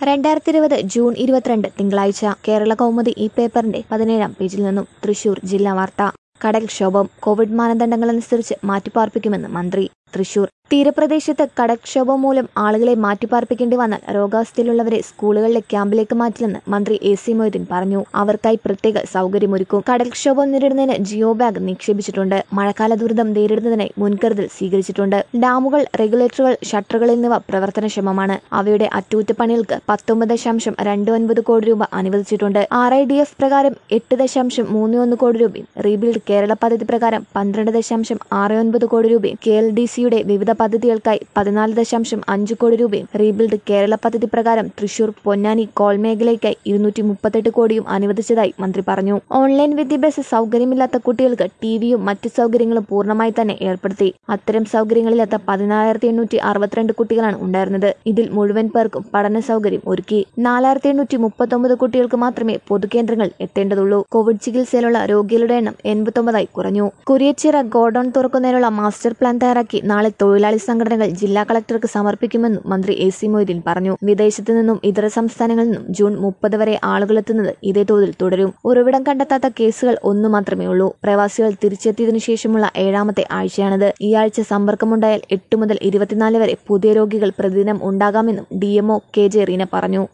രണ്ടായിരത്തി ഇരുപത് ജൂൺ ഇരുപത്തിരണ്ട് തിങ്കളാഴ്ച കേരള കൗമുദി ഈ പേപ്പറിന്റെ പതിനേഴാം പേജിൽ നിന്നും തൃശൂർ ജില്ലാ വാർത്ത കടൽക്ഷോഭം കോവിഡ് മാനദണ്ഡങ്ങളനുസരിച്ച് മാറ്റിപ്പാർപ്പിക്കുമെന്ന് മന്ത്രി തൃശൂർ തീരപ്രദേശത്ത് കടൽക്ഷോഭം മൂലം ആളുകളെ മാറ്റിപ്പാർപ്പിക്കേണ്ടി വന്നാൽ രോഗാവസ്ഥയിലുള്ളവരെ സ്കൂളുകളിലെ ക്യാമ്പിലേക്ക് മാറ്റില്ലെന്ന് മന്ത്രി എ സി മൊയ്തീൻ പറഞ്ഞു അവർക്കായി പ്രത്യേക സൗകര്യമൊരുക്കും കടൽക്ഷോഭം നേരിടുന്നതിന് ജിയോ ബാഗ് നിക്ഷേപിച്ചിട്ടുണ്ട് മഴക്കാല ദുരിതം നേരിടുന്നതിനായി മുൻകരുതൽ സ്വീകരിച്ചിട്ടുണ്ട് ഡാമുകൾ റെഗുലേറ്ററുകൾ ഷട്ടറുകൾ എന്നിവ പ്രവർത്തനക്ഷമമാണ് അവയുടെ അറ്റകുറ്റപ്പണികൾക്ക് പത്തൊമ്പത് ദശാംശം രണ്ട് ഒൻപത് കോടി രൂപ അനുവദിച്ചിട്ടുണ്ട് ആർ ഐ ഡി എഫ് പ്രകാരം എട്ട് ദശാംശം മൂന്ന് ഒന്ന് കോടി രൂപയും റീബിൽഡ് കേരള പദ്ധതി പ്രകാരം പന്ത്രണ്ട് ദശാംശം ആറ് ഒൻപത് കോടി രൂപയും കെ എൽ ഡി സിയുടെ വിവിധ പദ്ധതികൾക്കായി പതിനാല് ദശാംശം അഞ്ച് കോടി രൂപയും റീബിൽഡ് കേരള പദ്ധതി പ്രകാരം തൃശൂർ പൊന്നാനി കോൾ മേഖലയ്ക്കായി ഇരുന്നൂറ്റി മുപ്പത്തെട്ട് കോടിയും അനുവദിച്ചതായി മന്ത്രി പറഞ്ഞു ഓൺലൈൻ വിദ്യാഭ്യാസ സൗകര്യമില്ലാത്ത കുട്ടികൾക്ക് ടിവിയും മറ്റു സൗകര്യങ്ങളും പൂർണ്ണമായി തന്നെ ഏർപ്പെടുത്തി അത്തരം സൗകര്യങ്ങളില്ലാത്ത പതിനാലായിരത്തി എണ്ണൂറ്റി അറുപത്തിരണ്ട് കുട്ടികളാണ് ഉണ്ടായിരുന്നത് ഇതിൽ മുഴുവൻ പേർക്കും പഠന സൗകര്യം ഒരുക്കി നാലായിരത്തി എണ്ണൂറ്റി മുപ്പത്തൊമ്പത് കുട്ടികൾക്ക് മാത്രമേ പൊതുകേന്ദ്രങ്ങൾ എത്തേണ്ടതുള്ളൂ കോവിഡ് ചികിത്സയിലുള്ള രോഗികളുടെ എണ്ണം എൺപത്തൊമ്പതായി കുറഞ്ഞു കുരിയച്ചിറ ഗോഡൌൺ തുറക്കുന്നതിനുള്ള മാസ്റ്റർ പ്ലാൻ തയ്യാറാക്കി നാളെ തൊഴിലാളി സംഘടനകൾ ജില്ലാ കളക്ടർക്ക് സമർപ്പിക്കുമെന്നും മന്ത്രി എ സി മൊയ്തീൻ പറഞ്ഞു വിദേശത്തു നിന്നും ഇതര സംസ്ഥാനങ്ങളിൽ നിന്നും ജൂൺ മുപ്പത് വരെ ആളുകളെത്തുന്നത് ഇതേ തോതിൽ തുടരും ഉറവിടം കണ്ടെത്താത്ത കേസുകൾ ഒന്നു മാത്രമേ ഉള്ളൂ പ്രവാസികൾ തിരിച്ചെത്തിയതിനു ശേഷമുള്ള ഏഴാമത്തെ ആഴ്ചയാണിത് ഈ ആഴ്ച സമ്പർക്കമുണ്ടായാൽ എട്ട് മുതൽ ഇരുപത്തിനാല് വരെ പുതിയ രോഗികൾ പ്രതിദിനം ഉണ്ടാകാമെന്നും ഡിഎംഒ കെ ജെ റീന പറഞ്ഞു